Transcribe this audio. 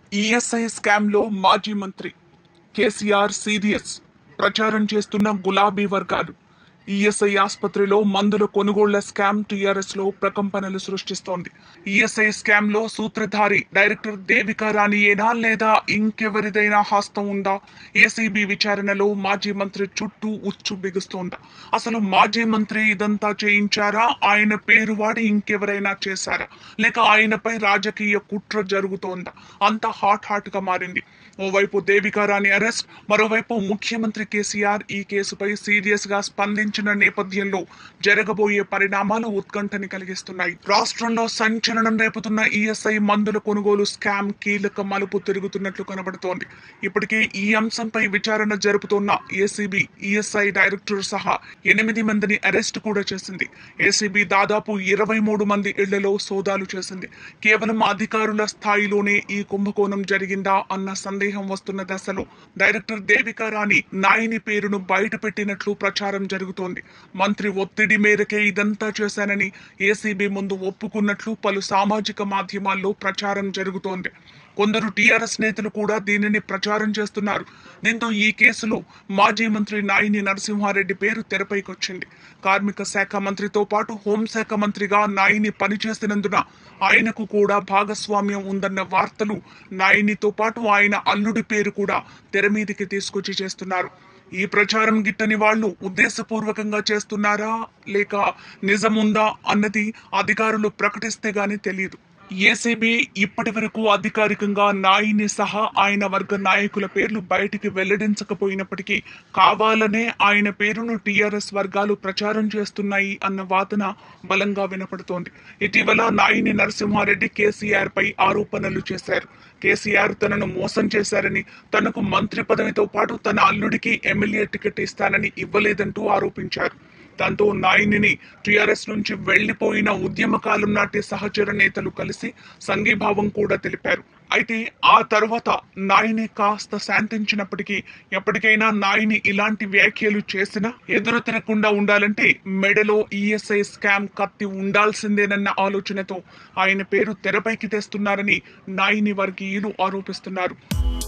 ESI స్కామ్లో మాజీ మంత్రి కేసీఆర్ సీరియస్ ప్రచారం చేస్తున్న గులాబీ వర్గాలు ఈఎస్ఐ ఆసుపత్రిలో మందుల కొనుగోళ్ల స్కామ్ టీఆర్ఎస్ లో ప్రకంపనలు సృష్టిస్తోంది ఈఎస్ఐ స్కామ్ లో సూత్రధారి డైరెక్టర్ దేవికా రాణియేనా లేదా ఇంకెవరిదైనా హస్తం ఉందా ఏసీబీ విచారణలో మాజీ మంత్రి చుట్టూ ఉచ్చు బిగుస్తోందా అసలు మాజీ మంత్రి ఇదంతా చేయించారా ఆయన పేరు వాడి ఇంకెవరైనా చేశారా లేక ఆయనపై రాజకీయ కుట్ర జరుగుతోందా అంత హాట్ హాట్ గా మారింది ఓవైపు దేవికా రాణి అరెస్ట్ మరోవైపు ముఖ్యమంత్రి కేసీఆర్ ఈ కేసుపై సీరియస్ గా స్పందించిన నేపథ్యంలో జరగబోయే పరిణామాలు ఉత్కంఠని కలిగిస్తున్నాయి రాష్ట్రంలో సంచలనం రేపుతున్న ఈఎస్ఐ మందుల కొనుగోలు స్కామ్ కీలక మలుపు తిరుగుతున్నట్లు కనబడుతోంది ఇప్పటికే ఈ అంశంపై విచారణ జరుపుతున్న ఏసీబీ ఈఎస్ఐ డైరెక్టర్ సహా ఎనిమిది మందిని అరెస్ట్ కూడా చేసింది ఏసీబీ దాదాపు ఇరవై మూడు మంది ఇళ్లలో సోదాలు చేసింది కేవలం అధికారుల స్థాయిలోనే ఈ కుంభకోణం జరిగిందా అన్న సందేహం వస్తున్న దశలో డైరెక్టర్ దేవికా రాణి నాయిని పేరును బయటపెట్టినట్లు ప్రచారం జరుగుతోంది మంత్రి ఒత్తిడి మేరకే ఇదంతా చేశానని ఏసీబీ ముందు ఒప్పుకున్నట్లు పలు సామాజిక మాధ్యమాల్లో ప్రచారం జరుగుతోంది కొందరు టీఆర్ఎస్ నేతలు కూడా దీనిని ప్రచారం చేస్తున్నారు దీంతో ఈ కేసులో మాజీ మంత్రి నాయిని నరసింహారెడ్డి పేరు తెరపైకొచ్చింది కార్మిక శాఖ మంత్రితో పాటు హోంశాఖ మంత్రిగా నాయిని పనిచేసినందున ఆయనకు కూడా భాగస్వామ్యం ఉందన్న వార్తలు నాయినితో పాటు ఆయన అల్లుడి పేరు కూడా తెర మీదికి తీసుకొచ్చి చేస్తున్నారు ఈ ప్రచారం గిట్టని వాళ్ళు ఉద్దేశపూర్వకంగా చేస్తున్నారా లేక నిజముందా అన్నది అధికారులు ప్రకటిస్తే గాని తెలియదు ఏసీబీ ఇప్పటి వరకు అధికారికంగా నాయిని సహా ఆయన వర్గ నాయకుల పేర్లు బయటికి వెల్లడించకపోయినప్పటికీ కావాలనే ఆయన పేరును టీఆర్ఎస్ వర్గాలు ప్రచారం చేస్తున్నాయి అన్న వాదన బలంగా వినపడుతోంది ఇటీవల నాయిని నరసింహారెడ్డి కేసీఆర్ పై ఆరోపణలు చేశారు కేసీఆర్ తనను మోసం చేశారని తనకు మంత్రి పదవితో పాటు తన అల్లుడికి ఎమ్మెల్యే టికెట్ ఇస్తానని ఇవ్వలేదంటూ ఆరోపించారు దాంతో నాయిని టిఆర్ఎస్ నుంచి వెళ్లిపోయిన ఉద్యమకాలం నాటి సహచర నేతలు కలిసి సంఘీభావం కూడా తెలిపారు అయితే ఆ తర్వాత నాయిని కాస్త శాంతించినప్పటికీ ఎప్పటికైనా నాయిని ఇలాంటి వ్యాఖ్యలు చేసినా ఎదురు తిరగకుండా ఉండాలంటే మెడలో ఈఎస్ఐ స్కామ్ కత్తి ఉండాల్సిందేనన్న ఆలోచనతో ఆయన పేరు తెరపైకి తెస్తున్నారని నాయిని వర్గీయులు ఆరోపిస్తున్నారు